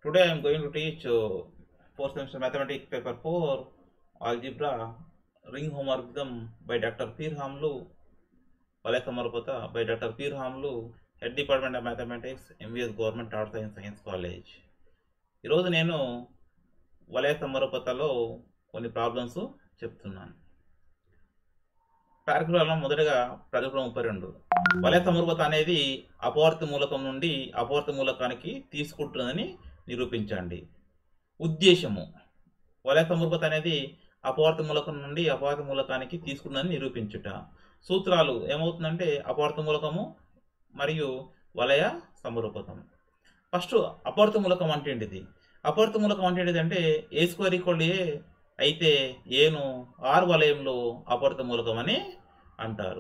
Today I am going to teach uh, fourth semester mathematics paper 4 algebra ring homework by Dr. Peer Hamlu Valay Samarpata by Dr. Peer Hamlu Head Department of Mathematics MVS Government Arts and Science College ఈరోజు నేను వలయ సమరూపతలో కొన్ని problems చెప్తున్నాను పారాగ్రాఫ్లో మొదటగా paragraph ముప్పై రెండు వలయ సమరూపత అనేది అపవర్తి మూలకం నుండి అపవర్తి మూలకానికి తీసుకుంటుందని నిరూపించండి ఉద్దేశము వలయ సమరూపత అనేది అపవర్తి మూలకం నుండి అపవర్తి మూలకానికి తీసుకుంటుందని నిరూపించుట సూత్రాలు ఏమవుతుందంటే అపవర్తి మూలకము మరియు వలయ సమరూపతం ఫస్ట్ అపవర్తి మూలకం అంటే ఏంటిది అపవర్తి మూలకం అంటే ఏంటిది అంటే ఏ స్క్వేర్ ఈక్వల్ ఏ అయితే ఏను ఆర్ వలయంలో అపవర్తి మూలకం అని అంటారు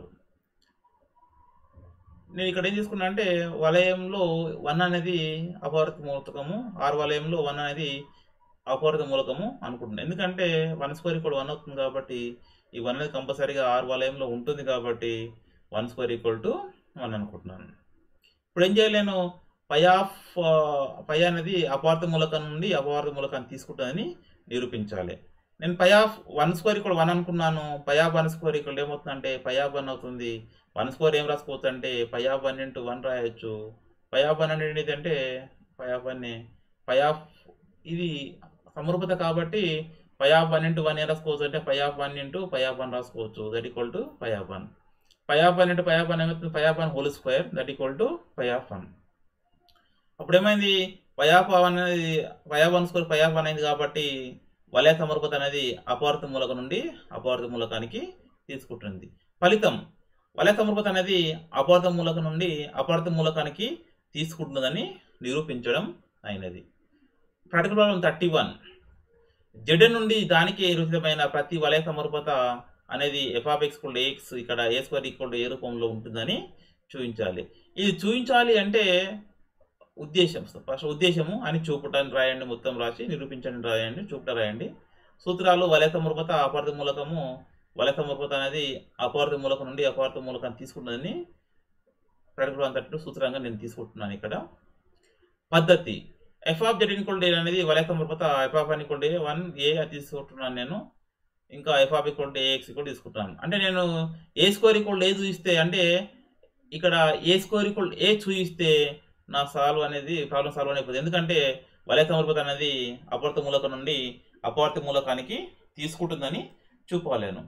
నేను ఇక్కడ ఏం తీసుకున్నా అంటే వలయంలో వన్ అనేది అపవర్తి మూలకము ఆర్ వలయంలో వన్ అనేది అపవర్తి మూలకము అనుకుంటున్నాను ఎందుకంటే వన్ స్క్వేర్ ఈక్వల్ వన్ అవుతుంది కాబట్టి ఈ వన్ అనేది కంపల్సరీగా ఆర్ వలయంలో ఉంటుంది కాబట్టి one square equal to one అనుకుంటున్నాను ఇప్పుడు ఏం చేయలేను పై ఆఫ్ పై అనేది అపార్థ మూలకం నుండి అపవార్థ మూలకాన్ని తీసుకుంటుందని నిరూపించాలి నేను పై ఆఫ్ వన్ స్క్వేర్ ఇక్కడ వన్ అనుకున్నాను పై ఆఫ్ వన్ స్క్వేర్ ఇక్కడ ఏమవుతుందంటే పై ఆఫ్ వన్ అవుతుంది వన్ స్క్వేర్ ఏం రాసుకోవచ్చు అంటే phi of one into one రాయొచ్చు పై ఆఫ్ వన్ అంటే ఏంటంటే phi of one phi of ఇది సమరూపత కాబట్టి phi of one into one ఏం రాసుకోవచ్చు అంటే phi of one into phi of one రాసుకోవచ్చు that equal to phi of one phi of one into phi of one ఏమవుతుంది phi of one whole square that equal to phi of one అప్పుడు ఏమైంది phi of one అనేది phi of one square phi of one అయింది కాబట్టి వలయ సమర్పత అనేది అపార్థ మూలకం నుండి అపార్థ మూలకానికి తీసుకుంటుంది ఫలితం వలయ సమర్పత అనేది అపార్థ మూలకం నుండి అపార్థ మూలకానికి తీసుకుంటుందని నిరూపించడం అయినది practical problem thirty one Z నుండి దానికి రుచితమైన ప్రతి వలయ సమర్పత అనేది ఎఫ్ ఎక్స్ ఈక్వల్ ఎక్స్ ఇక్కడ ఏ స్క్వేర్ ఈక్వల్ ఏ రూపంలో ఉంటుందని చూపించాలి ఇది చూపించాలి అంటే ఉద్దేశం ఫస్ట్ ఉద్దేశము అని చూపటాన్ని రాయండి మొత్తం రాసి నిరూపించండి రాయండి చూపట రాయండి సూత్రాలు వలయ సమర్పత అపార్థ మూలకము వలయ సమర్పత అనేది అపార్థ మూలకం నుండి అపార్థ మూలకాన్ని తీసుకుంటుందని ప్రకటన అంతట్టు సూత్రంగా నేను తీసుకుంటున్నాను ఇక్కడ పద్ధతి f of Z equal D అనేది వలయ సమర్పత ఎఫ్ ఆఫ్ అని ఈక్వల్ డే వన్ ఏ తీసుకుంటున్నాను నేను ఇంకా f of equal to A X equal తీసుకుంటున్నాను అంటే నేను ఏ స్కోర్ ఈక్వల్ ఏ చూపిస్తే అంటే ఇక్కడ ఏ స్కోర్ ఈక్వల్ ఏ చూపిస్తే నా సాల్వ్ అనేది ప్రాబ్లం సాల్వ్ అయిపోతుంది ఎందుకంటే వలయ సమర్పత అనేది అపార్థ మూలకం నుండి అపార్థ మూలకానికి తీసుకుంటుందని చూపలేను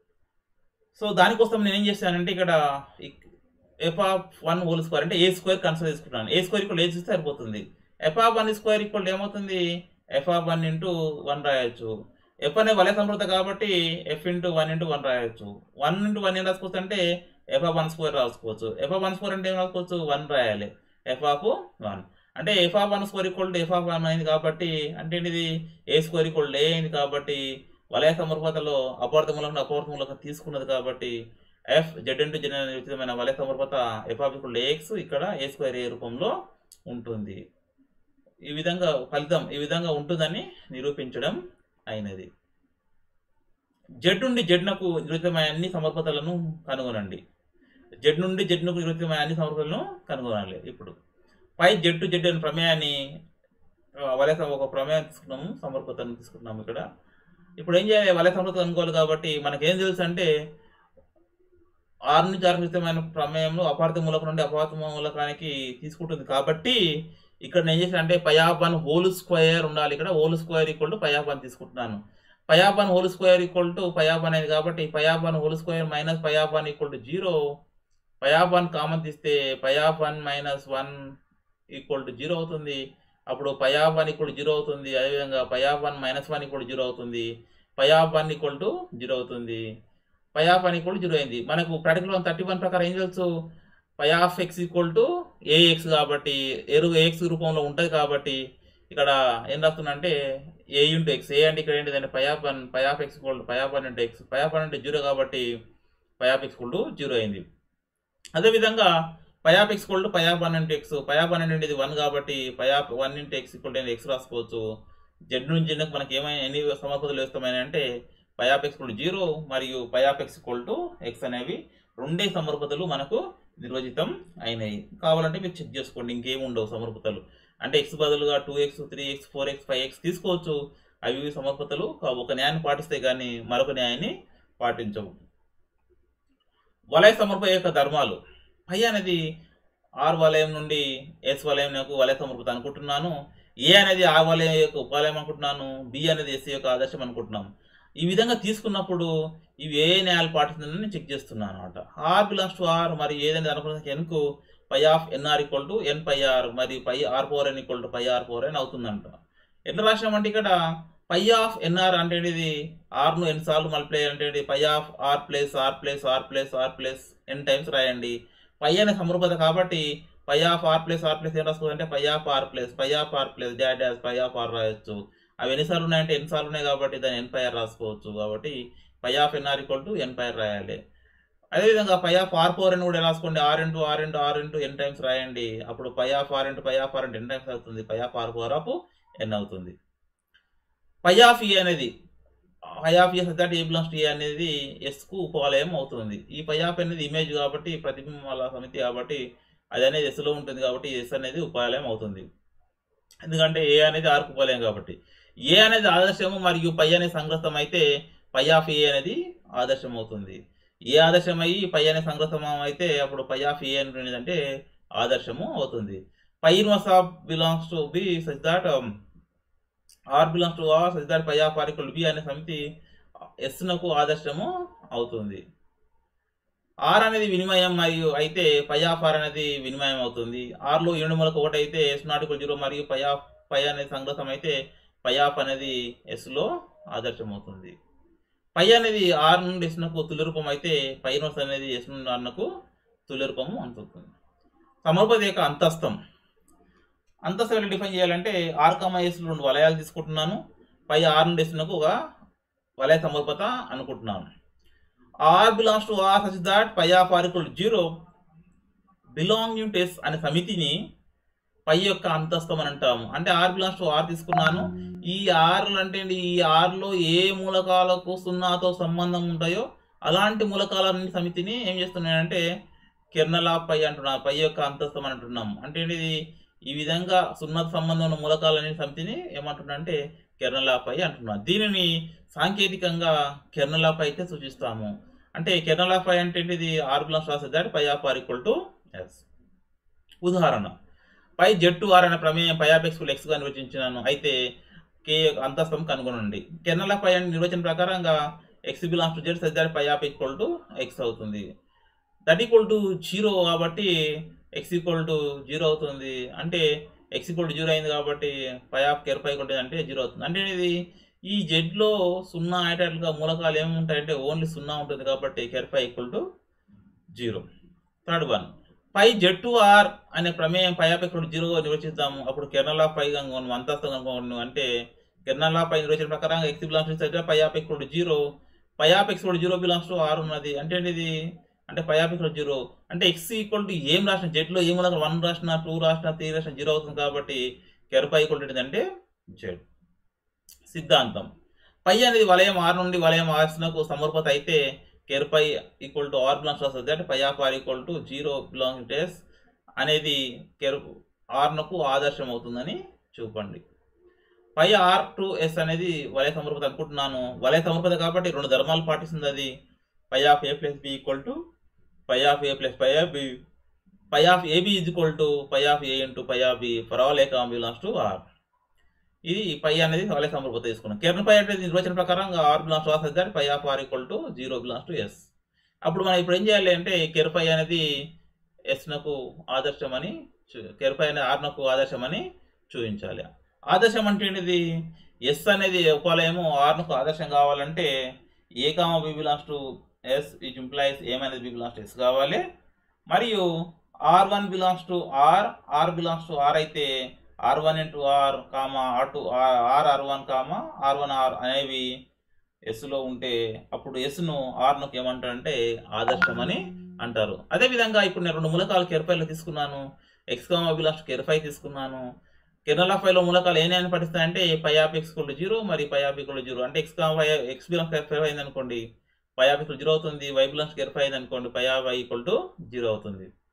సో దానికోసం నేను ఏం చేశానంటే ఇక్కడ f of one whole square అంటే ఏ స్క్వేర్ కన్సిడర్ తీసుకుంటాను ఏ స్క్వేర్ ఈక్వల్ ఏ చూస్తే సరిపోతుంది f of one square equal ఏమవుతుంది f of one into one రాయొచ్చు ఎఫ్ అనే వలయ సమృద్ధ కాబట్టి f into one into one రాయొచ్చు వన్ ఇంటూ వన్ ఏం రాసుకోవచ్చు అంటే ఎఫ్ ఆఫ్ వన్ స్క్వేర్ రాసుకోవచ్చు ఎఫ్ ఆఫ్ వన్ స్క్వేర్ అంటే ఏం రాసుకోవచ్చు వన్ రాయాలి ఎఫ్ ఆఫ్ వన్ అంటే f of one square equal to f of one అయింది కాబట్టి అంటే ఇది ఏ స్క్వేర్ ఈక్వల్ ఏ అయింది కాబట్టి వలయ సమర్పతలో అపార్థ మూలకం అపార్థ మూలకం తీసుకున్నది కాబట్టి ఎఫ్ జెడ్ ఇంటూ జెడ్ అనే ఉచితమైన వలయ సమర్పత ఎఫ్ ఆఫ్ ఈక్వల్ ఎక్స్ ఇక్కడ ఏ స్క్వేర్ ఏ రూపంలో ఉంటుంది ఈ విధంగా ఫలితం ఈ విధంగా ఉంటుందని నిరూపించడం అయినది జెడ్ నుండి జెడ్నకు నిరుతమైన అన్ని సమర్పతలను కనుగొనండి జెడ్ నుండి జెడ్నకు నిరుతమైన అన్ని సమర్పతలను కనుగొనాలి ఇప్పుడు పై జెడ్ టు జెడ్ అనే ప్రమేయాన్ని వలయ ఒక ప్రమేయం తీసుకున్నాము సమర్పతను తీసుకుంటున్నాము ఇక్కడ ఇప్పుడు ఏం చేయాలి వలయ సమర్పత కనుగోలు కాబట్టి మనకేం తెలుసు అంటే ఆరు నుంచి ఆరు నిరుతమైన ప్రమేయంలో అపార్థ మూలకం నుండి అపార్థ మూలకానికి తీసుకుంటుంది కాబట్టి ఇక్కడ నేను చేసిన అంటే పయాబ్ వన్ హోల్ స్క్వేర్ ఉండాలి ఇక్కడ whole square equal to phi of one తీసుకుంటున్నాను phi of one whole square equal to phi of అనేది కాబట్టి phi of one whole square minus phi of one equal to zero phi of one common తీస్తే phi of one minus one equal to zero అవుతుంది అప్పుడు phi of one equal zero అవుతుంది అదేవిధంగా phi of one minus one equal zero అవుతుంది phi of one equal to zero అవుతుంది phi of one equal zero అయింది మనకు practical thirty one ప్రకారం ఏం తెలుసు phi of X equal to A X కాబట్టి ఎరు ఏఎక్స్ రూపంలో ఉంటుంది కాబట్టి ఇక్కడ ఏం రాస్తున్నా అంటే ఏ ఇంటూ ఎక్స్ ఏ అంటే ఇక్కడ ఏంటిదంటే phi of one phi of X equal to phi of one అంటే ఎక్స్ పై ఆఫ్ వన్ అంటే జీరో కాబట్టి phi of X equal to zero అయింది అదేవిధంగా phi of X equal to phi of one into X phi of one అంటే ఇది one కాబట్టి phi of one into X equal to X రాసుకోవచ్చు Z నుంచి జెడ్కి మనకి ఏమైనా ఎన్ని సమర్పతలు వేస్తామని అంటే phi of X equal to zero మరియు phi of X equal to X అనేవి రెండే సమర్పతలు మనకు నిర్వచితం అయినాయి కావాలంటే మీరు చెక్ చేసుకోండి ఇంకేం ఉండవు సమర్పతలు అంటే ఎక్స్ బదులుగా two X three X four X five X తీసుకోవచ్చు అవి సమర్పతలు కా- ఒక న్యాయాన్ని పాటిస్తే కానీ మరొక న్యాయాన్ని పాటించవు వలయ సమర్ప యొక్క ధర్మాలు పై అనేది ఆర్ వలయం నుండి ఎస్ వలయంకు వలయ సమర్పత అనుకుంటున్నాను ఏ అనేది ఆ వలయం యొక్క ఉపాలయం అనుకుంటున్నాను బి అనేది ఎస్ యొక్క ఆదర్శం అనుకుంటున్నాను ఈ విధంగా తీసుకున్నప్పుడు ఇవి ఏ న్యాయాలు పాటిస్తుందని నేను చెక్ చేస్తున్నాను అనమాట ఆర్ బిలాంగ్స్ టు ఆర్ మరి ఏదైనా అనుకున్న ఎన్కు phi of n r equal to n phi R మరి phi R power n equal to phi R power n అవుతుందంట ఎట్లా రాసినామంటే ఇక్కడ పై ఆఫ్ ఎన్ఆర్ అంటే ఇది ఆర్ను ఎన్ సార్లు మల్టిప్లై అంటే ఇది phi of R plus R plus R plus R plus n times రాయండి పై అనే సమరూపత కాబట్టి phi of R plus R plus ఏం రాసుకోవాలంటే phi of R plus phi of R plus dot dash phi of R రాయొచ్చు అవి ఎన్నిసార్లు ఉన్నాయంటే ఎన్ని సార్లు ఉన్నాయి కాబట్టి దాన్ని ఎన్ పై ఆర్ రాసుకోవచ్చు కాబట్టి phi of n r equal to n phi R రాయాలి అదేవిధంగా పై ఆఫ్ ఆర్ ఫోర్ అని కూడా రాసుకోండి R into R into R into n times రాయండి అప్పుడు phi of R into phi of R into n times అవుతుంది phi of R power of n అవుతుంది phi of e అనేది phi of S that a belongs to a అనేది ఎస్కు ఉపవలయం అవుతుంది ఈ పై of అనేది ఇమేజ్ కాబట్టి ప్రతిబింబాల సమితి కాబట్టి అది అనేది ఎస్లో ఉంటుంది కాబట్టి ఎస్ అనేది ఉపాలయం అవుతుంది ఎందుకంటే ఏ అనేది ఆర్కు ఉపాలయం కాబట్టి ఏ అనేది ఆదర్శము మరియు పై అనే సంగ్రస్తం అయితే పై ఆఫ్ ఏ అనేది ఆదర్శం అవుతుంది ఏ ఆదర్శం అయ్యి పై అనే సంగ్రస్తం అయితే అప్పుడు పై ఆఫ్ ఏ అనేది అంటే ఆదర్శము అవుతుంది phi inverse of belongs to B such that R belongs to R such that phi of R equal B అనే సమితి ఎస్ నకు ఆదర్శము అవుతుంది ఆర్ అనేది వినిమయం మరియు అయితే పై ఆఫ్ ఆర్ అనేది వినిమయం అవుతుంది ఆర్లో ఏడు మూలకు ఒకటి అయితే ఎస్ నాట్ ఈక్వల్ జీరో మరియు పై ఆఫ్ పై అనేది సంగ్రహం అయితే పై ఆఫ్ అనేది ఎస్లో ఆదర్శం అవుతుంది పై అనేది ఆర్ నుండి ఎస్నకు తులి రూపం అయితే పై నోట్స్ అనేది ఎస్ నుండి ఆర్నకు తులి రూపము అందుతుంది సమర్పతి యొక్క అంతస్థం అంతస్థం ఎలా డిఫైన్ చేయాలంటే ఆర్ కమా ఎస్ రెండు వలయాలు తీసుకుంటున్నాను పై ఆర్ నుండి ఎస్నకు ఒక వలయ సమర్పత అనుకుంటున్నాను R belongs to R such that phi of R equal zero belonging to S అనే సమితిని పై యొక్క అంతస్థం అని అంటాము అంటే ఆర్ బిలాంగ్స్ టు ఆర్ తీసుకున్నాను ఈ ఆర్ అంటే ఏంటి? ఈ ఆర్లో ఏ మూలకాలకు సున్నాతో సంబంధం ఉంటాయో అలాంటి మూలకాల సమితిని ఏం చేస్తున్నానంటే కిరణల పై అంటున్నా పై యొక్క అంతస్థం అని అంటున్నాము అంటే ఏంటిది ఈ విధంగా సున్నత సంబంధం ఉన్న మూలకాలనే సమితిని ఏమంటున్నా అంటే కిరణలాపై అంటున్నా దీనిని సాంకేతికంగా కెర్నలాపై అయితే సూచిస్తాము అంటే కెర్నలాపై అంటే ఏంటిది ఆర్ ప్లస్ రాసే దాటి phi of R equal to S ఉదాహరణ పై జెడ్ ఆర్ అనే ప్రమేయం పై ఆఫ్ ఎక్స్ ఎక్స్గా నిర్వచించినాను అయితే కే అంతస్థం కనుగొనండి కెర్నలాపై అనే నిర్వచన ప్రకారంగా X belongs to Z such that phi of equal to X అవుతుంది దట్ ఈక్వల్ టు జీరో కాబట్టి ఎక్స్ ఈక్వల్ టు జీరో అవుతుంది అంటే ఎక్స్ ఈక్వల్ టు జీరో అయింది కాబట్టి పై ఆఫ్ కేర్ పై కొట్టేది అంటే జీరో అవుతుంది అంటే ఇది ఈ జెడ్లో సున్నా అయ్యేటట్లుగా మూలకాలు ఏమి ఉంటాయంటే ఓన్లీ సున్నా ఉంటుంది కాబట్టి ker phi equal to zero third one phi Z to R అనే ప్రమేయం phi of equal to zero నిర్వచిస్తాము అప్పుడు కెర్నల్ ఆఫ్ పై కనుగొను అంతస్థం కనుగొను అంటే కెర్నల్ ఆఫ్ పై నిర్వచన ప్రకారంగా X belongs to phi of equal to zero phi of X కూడా zero belongs to R ఉన్నది అంటే ఇది అంటే పై ఆఫ్ ఈక్వల్ జీరో అంటే ఎక్స్ ఈక్వల్ టు ఏం రాసిన జెడ్లో ఏం మూలకం వన్ రాసిన టూ రాసిన త్రీ రాసిన జీరో అవుతుంది కాబట్టి కెర్ పై ఈక్వల్ టు అంటే జెడ్ సిద్ధాంతం పై అనేది వలయం ఆర్ నుండి వలయం ఆర్స్నకు సమర్పత అయితే ker phi equal to R belongs వస్తుంది అంటే phi of R equal to zero belong to S అనేది కెర్ ఆర్నకు ఆదర్శం అవుతుందని చూపండి పై ఆర్ టు ఎస్ అనేది వలయ సమర్పత అనుకుంటున్నాను వలయ సమర్పత కాబట్టి రెండు ధర్మాలు పాటిస్తుంది అది phi of A plus B equal to phi of A plus phi of B phi of A B is equal to phi of A into phi of B for all A comma belongs to R ఇది phi అనేది వలయ సమర్పత తీసుకున్నాం కెర్న్ పై అంటే నిర్వచన ప్రకారంగా R belongs to R such phi of R equal to zero belongs to S అప్పుడు మనం ఇప్పుడు ఏం చేయాలి అంటే కెర్ పై అనేది ఎస్నకు ఆదర్శమని కెర్ పై అనేది ఆర్నకు ఆదర్శమని చూపించాలి ఆదర్శం అంటే ఏంటిది ఎస్ అనేది ఉపాలయము ఆర్నకు ఆదర్శం కావాలంటే A comma B belongs to S which implies ఏమైనది బి బిలాంగ్స్ టు ఎస్ కావాలి మరియు R one belongs to R R belongs to R అయితే R one into R comma R two R R one comma R one R అనేవి ఎస్లో ఉంటే అప్పుడు ఎస్ను ఆర్నుకు ఏమంటారంటే ఆదర్శం అని అంటారు అదేవిధంగా ఇప్పుడు నేను రెండు మూలకాలు కెర్ఫైలో తీసుకున్నాను ఎక్స్ కామా బిలాంగ్స్ కెర్ఫై తీసుకున్నాను కెర్నల్ ఆఫ్ ఫైవ్లో మూలకాలు ఏ న్యాయాన్ని పఠిస్తాయంటే phi of X equal zero మరి పై ఆఫ్ ఈక్వల్ జీరో అంటే X comma X belongs ker phi అయింది అనుకోండి పై ఆఫ్ ఈక్వల్ జీరో అవుతుంది వై బిలాంగ్స్ కెర్ఫై అయింది అనుకోండి phi of Y equal to zero అవుతుంది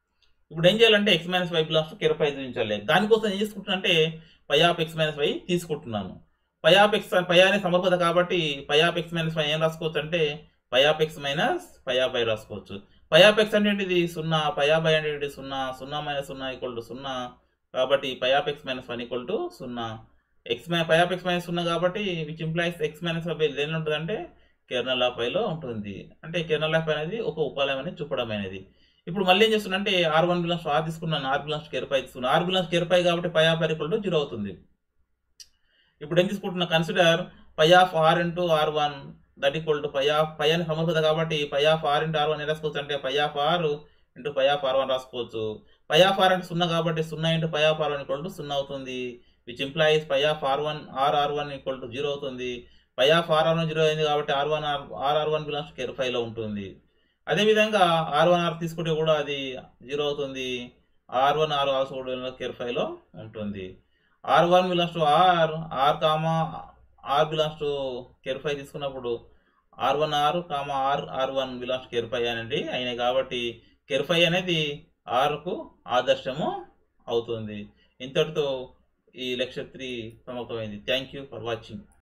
ఇప్పుడు ఏం చేయాలంటే X minus Y belongs to ker phi చూపించాలి దానికోసం ఏం చేసుకుంటున్నా అంటే phi of X minus Y తీసుకుంటున్నాను పై ఆఫ్ ఎక్స్ పై అనే సమర్పద కాబట్టి phi of X minus Y ఏం రాసుకోవచ్చు అంటే phi of X minus phi of Y రాసుకోవచ్చు పై ఆఫ్ ఎక్స్ అంటే ఏంటిది సున్నా పై ఆఫ్ వై అంటే ఏంటిది సున్నా సున్నా మైనస్ సున్నా ఈక్వల్ టు సున్నా కాబట్టి phi of X minus one equal to సున్నా X my phi of X minus సున్నా కాబట్టి which implies X minus Y దేనిలో ఉంటుంది అంటే కెర్నల్ ఆఫ్ వైలో ఉంటుంది అంటే కెర్నల్ ఆఫ్ అనేది ఒక ఉపాలయం అనేది చూపడం అనేది ఇప్పుడు మళ్ళీ ఏం చేస్తున్నా అంటే ఆర్ వన్ బిలాన్స్ ఆర్ తీసుకున్నాను ఆర్ బిలాన్స్ కేర్ పై తీసుకున్నాను ఆర్ బిలాన్స్ కేర్ పై కాబట్టి phi of R equal to zero అవుతుంది ఇప్పుడు ఏం తీసుకుంటున్నా consider phi of R into R one that equal to phi of phi అని సమర్పద కాబట్టి phi of R into R one రాసుకోవచ్చు అంటే phi of R into phi of R one రాసుకోవచ్చు పై ఆఫ్ ఆర్ అంటే సున్నా కాబట్టి సున్నా into phi of R one equal to సున్నా అవుతుంది which implies phi of R one R R one equal to zero అవుతుంది phi of R R one zero అయింది కాబట్టి R one R R R one belongs ker ఫైవ్లో ఉంటుంది అదేవిధంగా are one are తీసుకుంటే కూడా అది జీరో అవుతుంది ఆర్ వన్ ఆర్ ఆల్సో కూడా కేర్ ఫైవ్లో ఉంటుంది R one belongs to R R comma R belongs to ker phi తీసుకున్నప్పుడు R one R comma R R one belongs ker phi అనేది అయినాయి కాబట్టి కేర్ ఫైవ్ అనేది ఆర్కు ఆదర్శము అవుతుంది ఇంతటితో ఈ లెక్చర్ త్రీ సమాప్తమైంది థ్యాంక్ యూ ఫర్ వాచింగ్